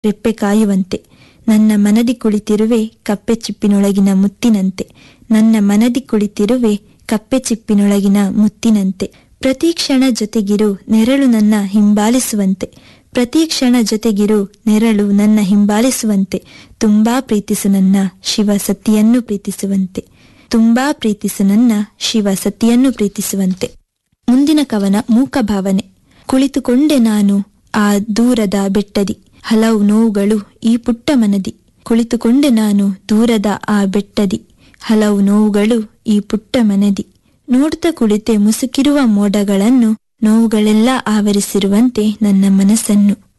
ರೆಪ್ಪೆ ಕಾಯುವಂತೆ ನನ್ನ ಮನದಿ ಕುಳಿತಿರುವೆ ಕಪ್ಪೆ ಚಿಪ್ಪಿನೊಳಗಿನ ಮುತ್ತಿನಂತೆ ನನ್ನ ಮನದಿ ಕುಳಿತಿರುವೆ ಕಪ್ಪೆ ಚಿಪ್ಪಿನೊಳಗಿನ ಮುತ್ತಿನಂತೆ ಪ್ರತಿ ಕ್ಷಣ ಜೊತೆಗಿರು ನೆರಳು ನನ್ನ ಹಿಂಬಾಲಿಸುವಂತೆ ಪ್ರತಿ ಕ್ಷಣ ಜೊತೆಗಿರು ನೆರಳು ನನ್ನ ಹಿಂಬಾಲಿಸುವಂತೆ ತುಂಬಾ ಪ್ರೀತಿಸು ನನ್ನ ಶಿವ ಸತಿಯನ್ನು ಪ್ರೀತಿಸುವಂತೆ ತುಂಬಾ ಪ್ರೀತಿಸು ನನ್ನ ಶಿವ ಸತಿಯನ್ನು ಪ್ರೀತಿಸುವಂತೆ ಮುಂದಿನ ಕವನ ಮೂಕ ಭಾವನೆ ಕುಳಿತುಕೊಂಡೆ ನಾನು ಆ ದೂರದ ಬೆಟ್ಟದಿ ಹಲವು ನೋವುಗಳು ಈ ಪುಟ್ಟ ಮನದಿ ಕುಳಿತುಕೊಂಡೆ ನಾನು ದೂರದ ಆ ಬೆಟ್ಟದಿ ಹಲವು ನೋವುಗಳು ಈ ಪುಟ್ಟ ಮನದಿ ನೋಡುತ್ತಾ ಕುಳಿತೆ ಮುಸುಕಿರುವ ಮೋಡಗಳನ್ನು ನೋವುಗಳೆಲ್ಲ ಆವರಿಸಿರುವಂತೆ ನನ್ನ ಮನಸ್ಸನ್ನು